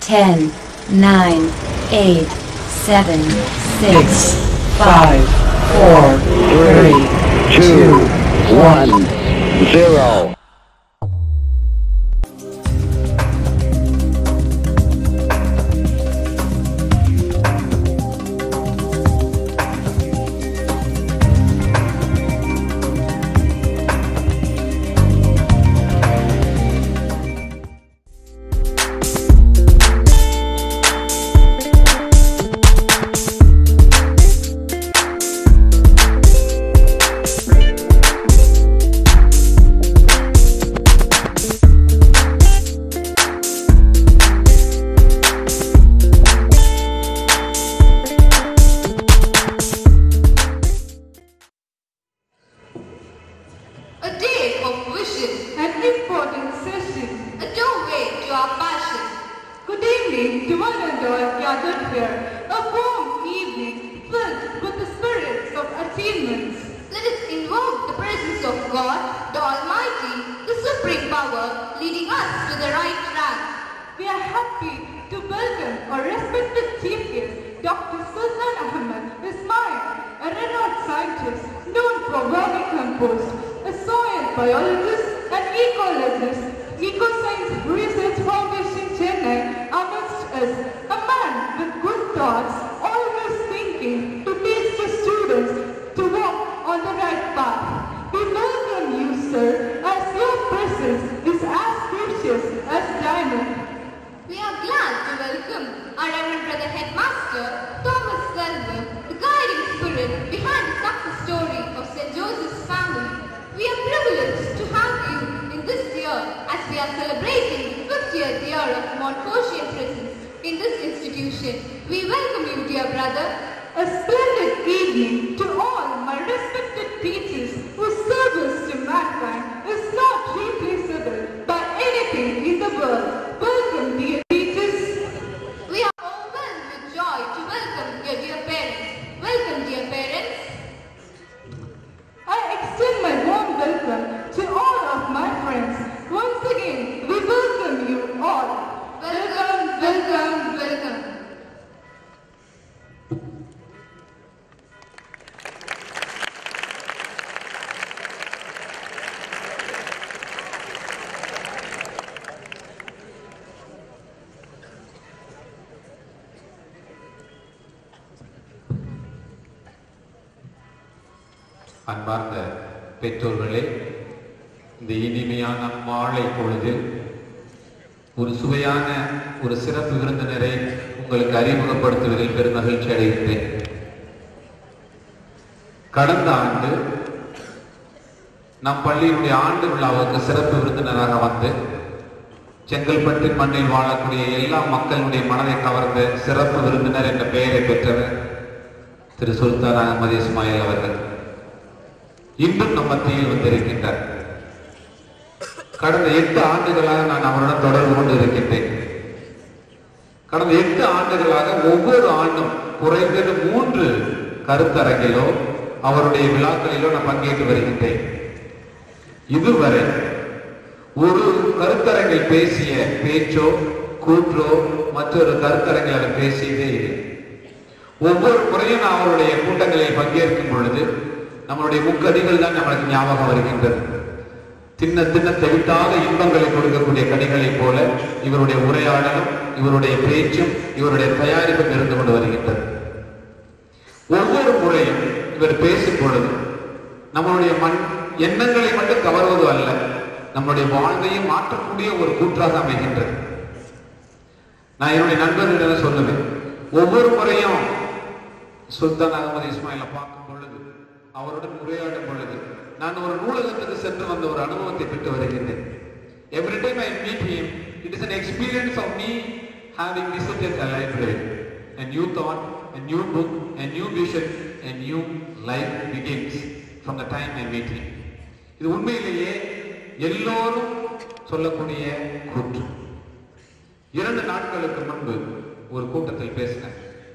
10, 9, 8, 7, 6, five, four, three, two, one, zero. A day of vision, An important session. a doorway to our passion. Good evening to one and all gathered here. A warm evening filled with the spirits of achievements. Let us invoke the presence of God, the Almighty, the Supreme Power, leading us to the right track. We are happy to welcome our respected chief guest, Dr. Sultan Ahmed Ismail, a renowned scientist known for vermicompost, a soil biologist and ecologist, Ecoscience Research Foundation Chennai amongst us, a man with good thoughts, always thinking to teach the students to walk on the right path. We welcome you, sir, as your presence is as precious as diamond. We are glad to welcome our Reverend Brother Headmaster, Thomas Selvam, the guiding spirit behind the success story of St. Joseph's family. We are privileged to have you in this year as we are celebrating the 50th year of Mount Koshian presence in this institution. We welcome you, dear brother. A splendid evening to all my respected teachers whose service to mankind is not replaceable by anything in the world. Welcome, dear teachers. We are overwhelmed with joy to welcome your dear parents. Welcome, dear parents. I extend my warm welcome to all of my friends. Once again, we welcome you all. Welcome, welcome, welcome. அன்பார்ந்த பெற்றோர்களே இந்த இனிமையான மாலை பொழுதில் ஒரு சுவையான ஒரு சிறப்பு விருந்தினரை உங்களுக்கு அறிமுகப்படுத்துவதில் பெருமகிழ்ச்சி அடைகின்றேன் கடந்த ஆண்டு நம் பள்ளியினுடைய ஆண்டு விழாவுக்கு சிறப்பு விருந்தினராக வந்து செங்கல்பட்டு மண்ணில் வாழக்கூடிய எல்லா மக்களுடைய மனதை கவர்ந்த சிறப்பு விருந்தினர் என்ற பெயரை பெற்றவர் திரு சுல்தான் அகமது இஸ்மாயில் அவர்கள் இன்றும் நம் மத்தியில் வந்திருக்கின்றார் கடந்த எட்டு ஆண்டுகளாக நான் அவருடன் தொடர்பு கொண்டு இருக்கின்றேன் கடந்த எட்டு ஆண்டுகளாக ஒவ்வொரு ஆண்டும் குறைந்தது மூன்று கருத்தரங்கிலோ அவருடைய விழாக்களிலோ நான் பங்கேற்று வருகின்றேன் இதுவரை ஒரு கருத்தரங்கில் பேசிய பேச்சோ கூற்றோ மற்றொரு கருத்தரங்கில் அவர் பேசியதே இல்லை ஒவ்வொரு முறையும் நான் அவருடைய கூட்டங்களில் பங்கேற்கும் பொழுது நம்மளுடைய முக்கடிகள் தான் நம்மளுக்கு ஞாபகம் வருகின்றது தின்ன தின்ன தெவிட்டாத இன்பங்களை கொடுக்கக்கூடிய கனிகளைப் போல இவருடைய உரையாடலும் இவருடைய பேச்சும் இவருடைய தயாரிப்பும் இருந்து கொண்டு வருகின்றது ஒவ்வொரு முறையும் இவர் பேசும் பொழுது நம்மளுடைய மண் எண்ணங்களை மட்டும் கவர்வது அல்ல நம்முடைய வாழ்வையும் மாற்றக்கூடிய ஒரு கூற்றாக அமைகின்றது நான் என்னுடைய நண்பர்களிடம் சொல்லுவேன் ஒவ்வொரு முறையும் சுல்தான் அகமது இஸ்மாயிலை பார்க்கும் பொழுது அவருடன் உரையாடும் பொழுது நான் ஒரு நூலகத்துக்கு சென்று வந்த ஒரு அனுபவத்தை பெற்று வருகின்றேன் every time I meet him it is an experience of me having visited a library a new thought a new book a new vision a new life begins from the time I meet him இது உண்மையிலேயே எல்லோரும் சொல்லக்கூடிய கூற்று இரண்டு நாட்களுக்கு முன்பு ஒரு கூட்டத்தில் பேசினேன்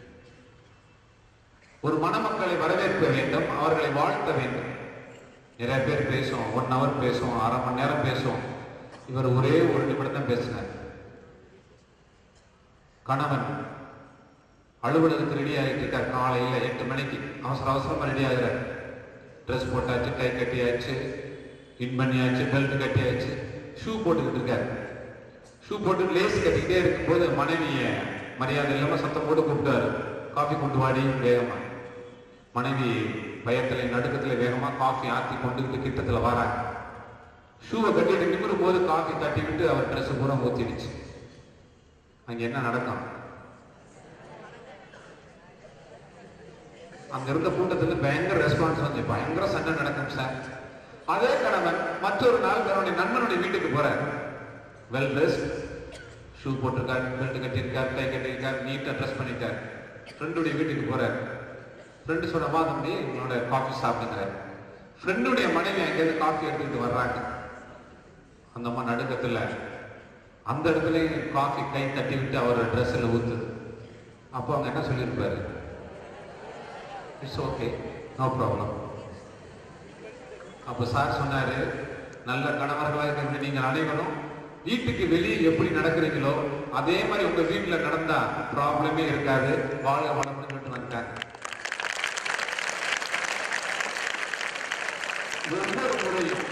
ஒரு மணமக்களை வரவேற்க வேண்டும் அவர்களை வாழ்த்த வேண்டும் நிறைய பேர் பேசும் ஒன் ஹவர் பேசும் அரை மணி நேரம் பேசும் இவர் ஒரே ஒரு நிமிடம் தான் பேசினார் கணவன் அலுவலகத்துக்கு ரெடி ஆகிட்டு இருக்கார் காலையில எட்டு மணிக்கு அவசர அவசரமா ரெடி ஆகுறார் ட்ரெஸ் போட்டாச்சு கை கட்டியாச்சு இன் பண்ணியாச்சு பெல்ட் கட்டியாச்சு ஷூ போட்டுக்கிட்டு இருக்காரு ஷூ போட்டு லேஸ் கட்டிக்கிட்டே இருக்கும்போது மனைவிய மரியாதை இல்லாம சத்தம் போட்டு கூப்பிட்டாரு காஃபி கொண்டு வாடி வேகமா மனைவி பயத்துல நடுக்கத்துல வேகமா காஃபி ஆத்தி கொண்டுகிட்டு கிட்டத்துல வராங்க ஷூவை கட்டிட்டு நிமிரும் போது காஃபி தட்டி விட்டு அவர் ட்ரெஸ் பூரா ஊத்திடுச்சு அங்க என்ன நடக்கும் அங்க இருந்த கூட்டத்துல பயங்கர ரெஸ்பான்ஸ் வந்து பயங்கர சண்டை நடக்கும் சார் அதே கணவன் மற்றொரு நாள் தன்னுடைய நண்பனுடைய வீட்டுக்கு போறார் வெல் ட்ரெஸ் ஷூ போட்டிருக்கார் பெல்ட் கட்டியிருக்கார் கை கட்டியிருக்கார் நீட்டா ட்ரெஸ் பண்ணிருக்கார் ஃப்ரெண்டுடைய வீட்டுக்கு போறார் ஃப்ரெண்டு சொன்ன வா தம்பி உங்களோட காஃபி சாப்பிடுங்கிறார் ஃப்ரெண்டுடைய மனைவி அங்கேருந்து காஃபி எடுத்துக்கிட்டு வர்றாங்க அந்த அம்மா நடுக்கத்துல அந்த இடத்துல காஃபி கை தட்டி விட்டு அவர் ட்ரெஸ்ஸில் ஊத்துது அப்போ அவங்க என்ன சொல்லியிருப்பாரு இட்ஸ் ஓகே நோ ப்ராப்ளம் அப்போ சார் சொன்னாரு நல்ல கணவர்களாக இருக்கிற நீங்கள் அனைவரும் வீட்டுக்கு வெளியே எப்படி நடக்கிறீங்களோ அதே மாதிரி உங்க வீட்டுல நடந்தா ப்ராப்ளமே இருக்காது வாழ வளமுன்னு சொல்லிட்டு வந்துட்டாங்க ஒவ்வொரு முறையும்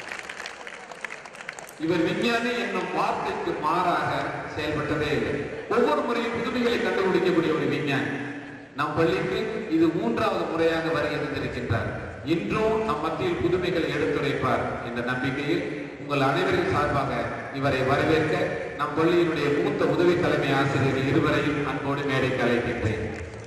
இவர் விஞ்ஞானி என்னும் வார்த்தைக்கு மாறாக செயல்பட்டதே இல்லை ஒவ்வொரு முறையும் புதுமைகளை கண்டுபிடிக்கக்கூடிய ஒரு விஞ்ஞானி நம் பள்ளிக்கு இது மூன்றாவது முறையாக வருகை தந்திருக்கின்றார் இன்றும் நம் மத்தியில் புதுமைகளை எடுத்துரைப்பார் என்ற நம்பிக்கையில் உங்கள் அனைவரின் சார்பாக இவரை வரவேற்க நம் பள்ளியினுடைய மூத்த உதவி தலைமை ஆசிரியர் இருவரையும் அன்போடு மேடைக்கு அழைக்கின்றேன்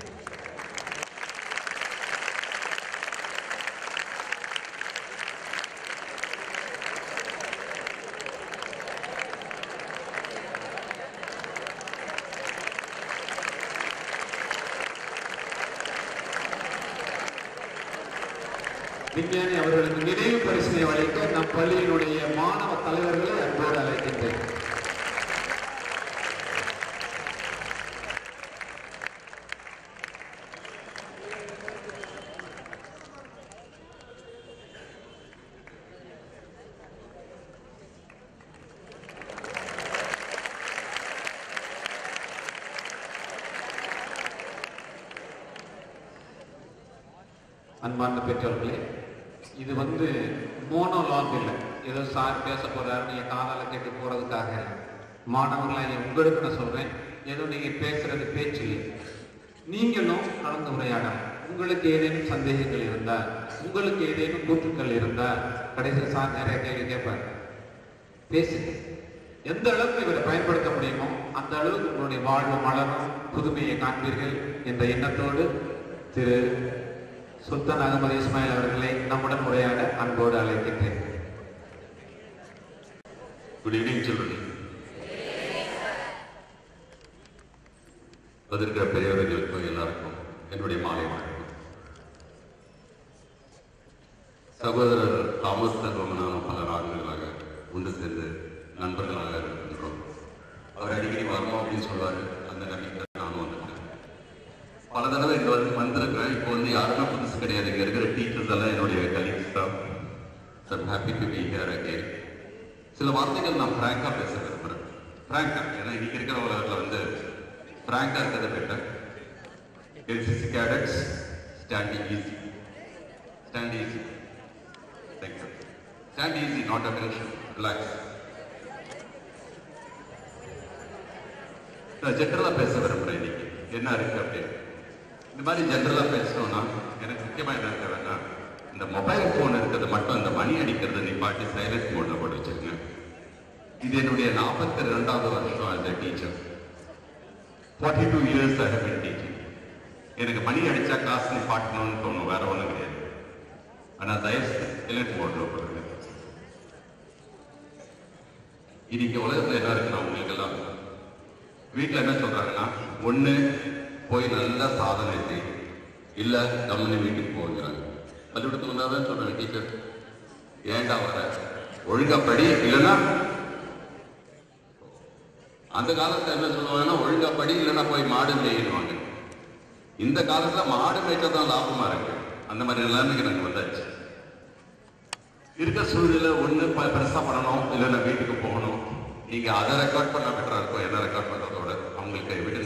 விஞ்ஞானி அவர்களுக்கு நினைவு பரிசினை வழங்க நம் பள்ளியினுடைய மாணவ தலைவர்களை அன்போடு அழைக்கின்றேன் அன்பார்ந்த பெற்றோர்களே இது வந்து மோனோலாக் இல்லை ஏதோ சார் பேச போறாரு நீங்க காதால கேட்டு போறதுக்காக இல்லை. மாணவர்களா என் உங்களுக்கு நான் சொல்றேன் ஏதோ நீங்க பேசுறது பேச்சு இல்லை நீங்களும் கலந்து உரையாடலாம் உங்களுக்கு ஏதேனும் சந்தேகங்கள் இருந்தால் உங்களுக்கு ஏதேனும் கூற்றுக்கள் இருந்தால் கடைசி சார் நிறைய கேள்வி கேட்பார் பேசுங்க எந்த அளவுக்கு இவரை பயன்படுத்த முடியுமோ அந்த அளவுக்கு உங்களுடைய வாழ்வு மலரும் புதுமையை காண்பீர்கள் என்ற எண்ணத்தோடு திரு சுல்தான் அகமது இஸ்மாயில் அவர்களை நம்முடன் உரையாட அன்போடு அழைக்கின்றேன் Good evening, children. வந்திருக்கிற பெரியவர்களுக்கும் எல்லாருக்கும் என்னுடைய மாலை வணக்கம் சகோதரர் தாமஸ் தர்மம் நானும் பல ஆண்டுகளாக ஒன்று சேர்ந்து நண்பர்களாக இருக்கின்றோம் அவர் அடிக்கடி வரணும் அப்படின்னு சொல்லுவார் அந்த நம்பிக்கை நானும் வந்துட்டேன் பல தடவை இங்க வந்து வந்திருக்கிறேன் இப்போ வந்து யாருமே புதுசு கிடையாது இங்க இருக்கிற டீச்சர்ஸ் எல்லாம் என்னுடைய கலீக்ஸ் தான் sir happy to be here again சில வார்த்தைகள் நான் ஃப்ராங்கா பேச விரும்புறேன் ஃப்ராங்கா ஏன்னா இன்னைக்கு இருக்கிற உலகத்துல வந்து ஃப்ராங்கா இருக்கிறத better NCC cadets standing easy stand easy thank you stand easy not a tension relax நான் ஜென்ரலாக பேச விரும்புகிறேன் இன்னைக்கு என்ன இருக்கு அப்படின்னு இந்த மாதிரி ஜென்ரலாக பேசணும்னா எனக்கு முக்கியமாக என்ன தேவைன்னா இந்த மொபைல் ஃபோன் இருக்கிறது மட்டும் இந்த மணி அடிக்கிறத நிப்பாட்டி சைலண்ட் மோட்ல போட்டு வச்சிருங்க இது என்னுடைய நாற்பத்தி ரெண்டாவது வருஷம் as a teacher forty two years I have been teaching எனக்கு மணி அடிச்சா காசு நிப்பாட்டணும்னு தோணும் வேற ஒன்றும் கிடையாது ஆனால் தயவு சைலண்ட் மோட்ல போடுங்க இன்னைக்கு உலகத்துல என்ன இருக்குன்னா உங்களுக்கு எல்லாம் வீட்டில் என்ன சொல்றாங்கன்னா ஒண்ணு போய் நல்லா சாதனை செய் இல்ல கம்மனி வீட்டுக்கு போகிறாங்க பள்ளிக்கூடத்துக்கு வந்தாதான் சொல்றாங்க டீச்சர் ஏன்டா வர ஒழுங்கா படி இல்லைன்னா அந்த காலத்துல என்ன சொல்லுவாங்கன்னா ஒழுங்கா படி இல்லைன்னா போய் மாடு மேயிடுவாங்க இந்த காலத்துல மாடு மேய்ச்சா தான் லாபமா இருக்கு அந்த மாதிரி நிலைமைக்கு நாங்க வந்தாச்சு இருக்க சூழ்நிலை ஒண்ணு ப- பெருசா பண்ணணும் இல்லைன்னா வீட்டுக்கு போகணும் நீங்க அதை ரெக்கார்ட் பண்ண பெட்டரா இருக்கும் என்ன ரெக்கார்ட் பண்றதோட அவங்களுக்கு வீட்டு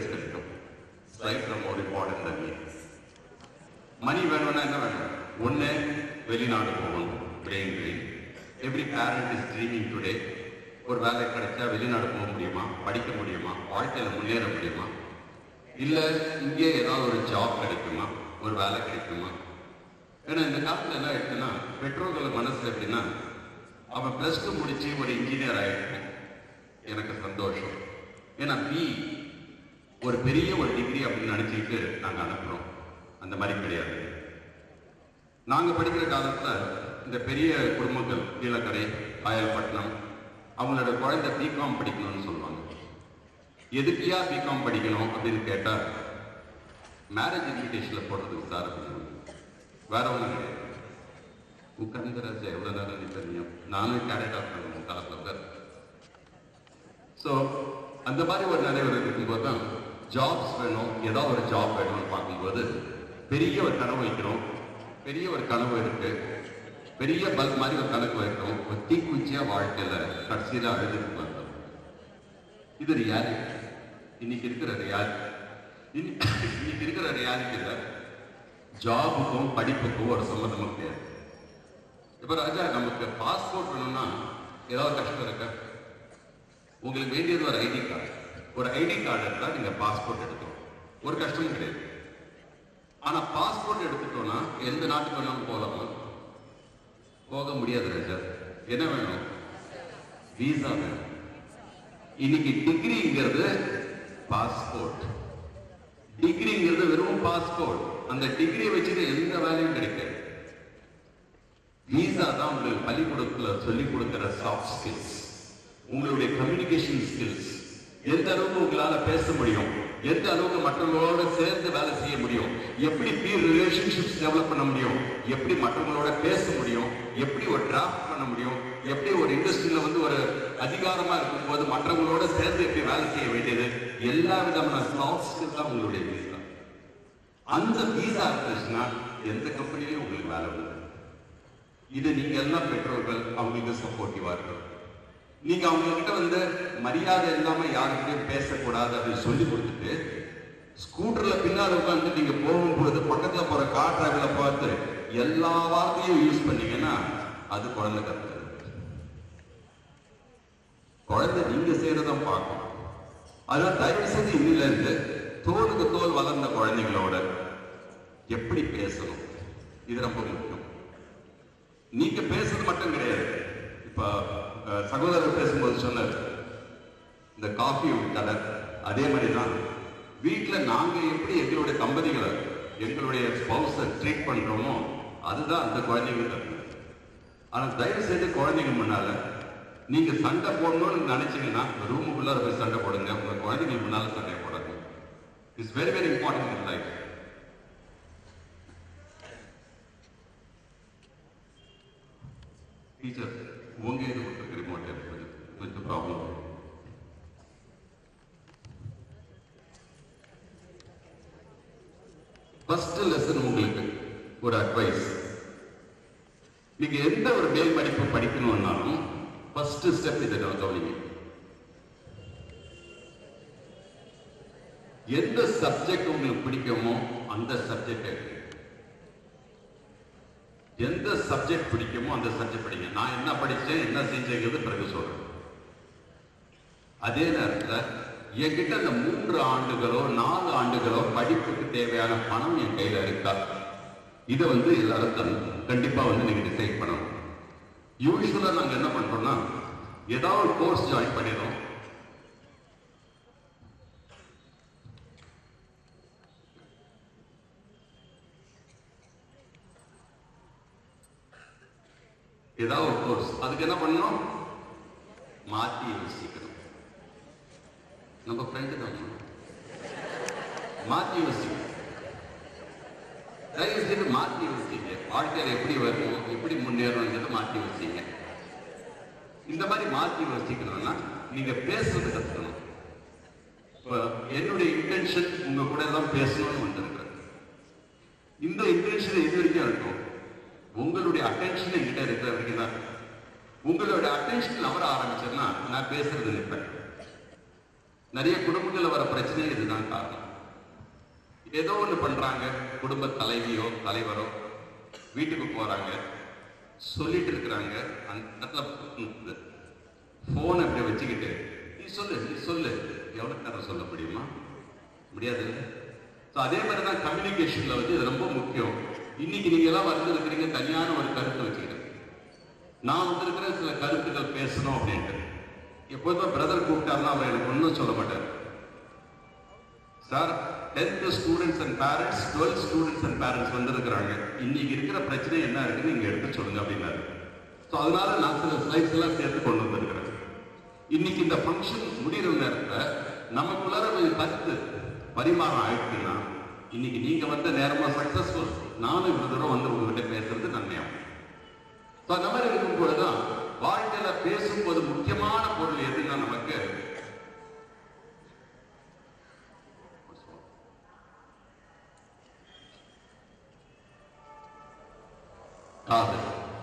வெளிநாடு போகணும் brain dream every parent is dreaming today ஒரு வேலை கிடைச்சா வெளிநாடு போக முடியுமா படிக்க முடியுமா வாழ்க்கையில முன்னேற முடியுமா இல்ல இங்கே ஏதாவது ஒரு ஜாப் கிடைக்குமா ஒரு வேலை கிடைக்குமா ஏன்னா இந்த காலத்துல என்ன ஆயிடுச்சுன்னா பெற்றோர்கள் மனசு எப்படின்னா அவன் பிளஸ் டூ முடிச்சு ஒரு இன்ஜினியர் ஆயிடுச்சு எனக்கு சந்தோஷம் ஏன்னா பி ஒரு பெரிய ஒரு டிகிரி அப்படின்னு நினைச்சிட்டு நாங்க அனுப்புறோம் அந்த மாதிரி கிடையாது நாங்க படிக்கிற காலத்துல இந்த பெரிய குடும்பங்கள் கீழக்கரை காயல்பட்டினம் அவங்களோட குழந்தை பிகாம் படிக்கணும்னு சொல்லுவாங்க எதுக்கியா பிகாம் படிக்கணும் அப்படின்னு கேட்டா மேரேஜ் இன்விடேஷன்ல போடுறதுக்கு சார் அப்படின்னு வேற ஒண்ணும் கிடையாது உட்கார்ந்து ராஜா எவ்வளவு நேரம் நீ தெரியும் நானும் கேரட் ஆஃப் பண்ணுவேன் காலத்தில் ஸோ அந்த மாதிரி ஒரு நினைவு இருக்கும்போது தான் ஜாப்ஸ் வேணும் ஏதாவது ஒரு ஜாப் வேணும்னு பார்க்கும்போது பெரிய ஒரு கனவு வைக்கிறோம் பெரிய ஒரு கனவு இருக்கு பெரிய பல்ப் மாதிரி ஒரு கணக்கு வைக்கிறோம் ஒரு தீக்குச்சியா வாழ்க்கையில கடைசியில அழுதுட்டு வந்தோம் இது ரியாலிட்டி இன்னைக்கு இருக்கிற ரியாலிட்டி இன்னைக்கு இருக்கிற ரியாலிட்டியில ஜாபுக்கும் படிப்புக்கும் ஒரு சம்மந்தமும் கிடையாது இப்ப ராஜா நமக்கு பாஸ்போர்ட் வேணும்னா ஏதாவது கஷ்டம் இருக்கா உங்களுக்கு வேண்டியது ஒரு ஐடி கார்டு ஒரு ஐடி கார்டு எடுத்தா நீங்க பாஸ்போர்ட் எடுக்கணும் ஒரு கஷ்டமும் கிடையாது ஆனா பாஸ்போர்ட் எடுத்துட்டோம்னா எந்த நாட்டுக்கு வேணாலும் போகலாமா போக முடியாது ராஜா என்ன வேணும் விசா வேணும் இன்னைக்கு டிகிரிங்கிறது பாஸ்போர்ட் டிகிரிங்கிறது வெறும் பாஸ்போர்ட் அந்த டிகிரியை வச்சுட்டு எந்த வேலையும் கிடைக்காது விசா தான் உங்களுக்கு பள்ளிக்கூடத்துல சொல்லிக் கொடுக்கிற சாஃப்ட் ஸ்கில்ஸ் உங்களுடைய கம்யூனிகேஷன் ஸ்கில்ஸ் எந்த அளவுக்கு உங்களால பேச முடியும் எந்த அளவுக்கு மற்றவங்களோட சேர்ந்து வேலை செய்ய முடியும் எப்படி பீர் ரிலேஷன்ஷிப்ஸ் டெவலப் பண்ண முடியும் எப்படி மற்றவங்களோட பேச முடியும் எப்படி ஒரு டிராஃப்ட் பண்ண முடியும் எப்படி ஒரு இண்டஸ்ட்ரியில வந்து ஒரு அதிகாரமா இருக்கும்போது மற்றவங்களோட சேர்ந்து எப்படி வேலை செய்ய வேண்டியது எல்லா விதமான சாஃப்ட் ஸ்கில்ஸ் தான் உங்களுடைய வீசா அந்த வீசா இருந்துச்சுன்னா எந்த கம்பெனிலையும் உங்களுக்கு வேலை உண்டு இது நீங்க எல்லாம் பெற்றோர்கள் அவங்களுக்கு சப்போர்ட்டிவா இருக்கணும் நீங்க அவங்க கிட்ட வந்து மரியாதை இல்லாம யாருக்கிட்டையும் பேசக்கூடாது அப்படின்னு சொல்லி கொடுத்துட்டு ஸ்கூட்டர்ல பின்னால உட்காந்து நீங்க போகும்போது பக்கத்துல போற கார் டிரைவரை பார்த்து எல்லா வார்த்தையும் யூஸ் பண்ணீங்கன்னா அது குழந்தை கத்துக்கிறது குழந்தை நீங்க செய்யறதான் பார்க்கும் அதனால தயவு செஞ்சு இன்னில இருந்து தோலுக்கு தோல் வளர்ந்த குழந்தைங்களோட எப்படி பேசணும் இது ரொம்ப முக்கியம் நீங்க பேசுறது மட்டும் கிடையாது இப்ப அஹ், சகோதரர் பேசும்போது சொன்னார் இந்த காஃபி கடை அதே மாதிரி தான் வீட்டுல நாங்க எப்படி எங்களுடைய தம்பதிகளை எங்களுடைய ஸ்பௌஸை ட்ரீட் பண்றோமோ அதுதான் அந்த குழந்தைங்க தரணும் ஆனா தயவு செய்து குழந்தைங்க முன்னால நீங்க சண்டை போடணும்னு நினைச்சீங்கன்னா ரூமுக்குள்ளார போய் சண்டை போடுங்க உங்க குழந்தைங்க முன்னால சண்டை போடுங்க it's very very important in life teacher உங்க இது கொடுத்துருக்கு ரிமோட் கொஞ்சம் கொஞ்சம் ப்ராப்ளம் ஃபர்ஸ்ட் லெசன் உங்களுக்கு ஒரு அட்வைஸ் நீங்க எந்த ஒரு மேல் படிப்பு படிக்கணும்னாலும் ஃபர்ஸ்ட் ஸ்டெப் இதை கவனிங்க எந்த சப்ஜெக்ட் உங்களுக்கு பிடிக்குமோ அந்த சப்ஜெக்ட் எடுங்க எந்த சப்ஜெக்ட் பிடிக்குமோ அந்த சப்ஜெக்ட் படிங்க நான் என்ன படிச்சேன் என்ன செஞ்சேங்கிறது பிறகு சொல்றேன் அதே நேரத்துல என்கிட்ட அந்த மூன்று ஆண்டுகளோ நாலு ஆண்டுகளோ படிப்புக்கு தேவையான பணம் என் கையில இருக்கா இதை வந்து எல்லாரும் தன் கண்டிப்பா வந்து நீங்க டிசைட் பண்ணணும் யூஸ்வலா நாங்க என்ன பண்றோம்னா ஏதாவது ஒரு கோர்ஸ் ஜாயின் பண்ணிடுறோம் ஏதாவது ஒரு கோர்ஸ் அதுக்கு என்ன பண்ணணும் மாத்தி யோசிக்கணும் நம்ம ஃப்ரெண்டு தான் சொன்னோம். மாத்தி யோசிக்கணும் தயவு செய்து மாத்தி யோசிங்க வாழ்க்கையில எப்படி வரணும் எப்படி முன்னேறணுங்கிறத மாத்தி யோசிங்க இந்த மாதிரி மாத்தி யோசிக்கணும்னா நீங்க பேசுறது கத்துக்கணும் இப்ப என்னுடைய இன்டென்ஷன் உங்க கூட தான் பேசணும்னு வந்திருக்கிறேன் இந்த இன்டென்ஷன் இது வரைக்கும் இருக்கும் உங்களுடைய அட்டென்ஷன் என்கிட்ட இருக்கிற வரைக்கும் தான் இருக்கும். உங்களோட அட்டென்ஷன் நவர ஆரம்பிச்சதுன்னா நான் பேசுறது நிற்பேன் நிறைய குடும்பங்கள்ல வர பிரச்சனை இதுதான் காரணம் ஏதோ ஒண்ணு பண்றாங்க குடும்ப தலைவியோ தலைவரோ வீட்டுக்கு போறாங்க சொல்லிட்டு இருக்கிறாங்க அந்த இடத்துல போனை இப்படி வச்சுக்கிட்டு நீ சொல்லு நீ சொல்லு எவ்வளவு நேரம் சொல்ல முடியுமா முடியாது ஸோ அதே மாதிரி தான் கம்யூனிகேஷன்ல வந்து இது ரொம்ப முக்கியம் இன்னைக்கு நீங்க எல்லாம் வந்திருக்கிறீங்க தனியான ஒரு கருத்தை வச்சுக்கிறேன் நான் வந்திருக்கிற சில கருத்துக்கள் பேசணும் அப்படின்ட்டு எப்போதுமே பிரதர் கூப்பிட்டாருன்னா அவர் எனக்கு ஒன்றும் சொல்ல மாட்டார் sir tenth students and parents twelfth students and parents வந்திருக்கிறாங்க இன்னைக்கு இருக்கிற பிரச்சனை என்ன இருக்குன்னு நீங்க எடுத்து சொல்லுங்க அப்படின்னாரு ஸோ அதனால நான் சில ஸ்லைட்ஸ் எல்லாம் சேர்த்து கொண்டு வந்திருக்கிறேன் இன்னைக்கு இந்த ஃபங்க்ஷன் முடிகிற நேரத்துல நமக்குள்ளார ஒரு கருத்து பரிமாறம் ஆயிடுச்சுன்னா இன்னைக்கு நீங்க வந்த நேரமா சக்சஸ்ஃபுல் நானும் இவ்வளவு தூரம் வந்து உங்ககிட்ட பேசுறது நன்மையாகும் ஸோ அந்த மாதிரி இருக்கும் பொழுதுதான் வாழ்க்கையில பேசும்போது முக்கியமான பொருள் எதுன்னா நமக்கு காது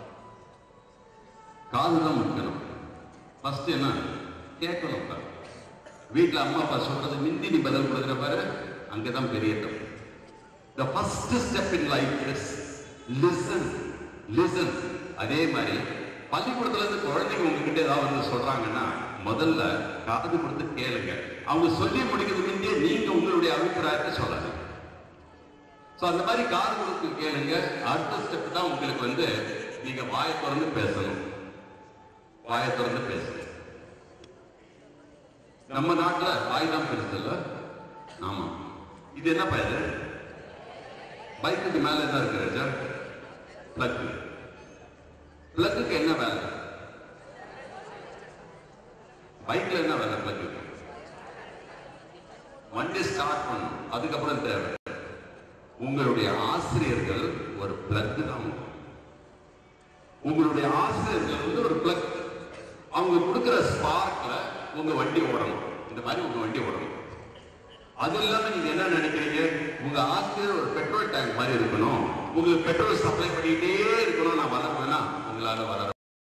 காது தான் முக்கியம் ஃபர்ஸ்ட் என்ன கேட்கணும் தான் வீட்டுல அம்மா அப்பா சொல்றது மிந்தி நீ பதில் கொடுக்குற பாரு அங்கதான் பெரிய தப்பு the first step in life is listen listen அதே மாதிரி பள்ளிக்கூடத்துல இருந்து குழந்தைங்க உங்ககிட்ட ஏதாவது வந்து சொல்றாங்கன்னா முதல்ல காது கொடுத்து கேளுங்க அவங்க சொல்லி முடிக்கிறது முன்னே நீங்க உங்களுடைய அபிப்பிராயத்தை சொல்லலாம் சோ அந்த மாதிரி காது கொடுத்து கேளுங்க அடுத்த ஸ்டெப் தான் உங்களுக்கு வந்து நீங்க வாயை திறந்து பேசணும் வாயை திறந்து பேசணும் நம்ம நாட்டுல வாய் தான் பெருசு இல்ல ஆமா இது என்ன பயது பைக்குக்கு மேல என்ன இருக்கு ராஜா பிளக் பிளக்குக்கு என்ன வேலை பைக்ல என்ன வேலை பிளக்கு வண்டி ஸ்டார்ட் பண்ணும் அதுக்கப்புறம் தேவை உங்களுடைய ஆசிரியர்கள் ஒரு பிளக் தான் உங்களுடைய ஆசிரியர்கள் வந்து ஒரு பிளக் அவங்க கொடுக்கிற ஸ்பார்க்ல உங்க வண்டி ஓடணும் இந்த மாதிரி உங்க வண்டி ஓடணும் அது இல்லாம நீங்க என்ன நினைக்கிறீங்க உங்க ஆசிரியர் ஒரு பெட்ரோல் டேங்க் மாதிரி இருக்கணும் உங்களுக்கு பெட்ரோல் சப்ளை பண்ணிட்டே இருக்கணும் நான் வளருவேன்னா உங்களால வளர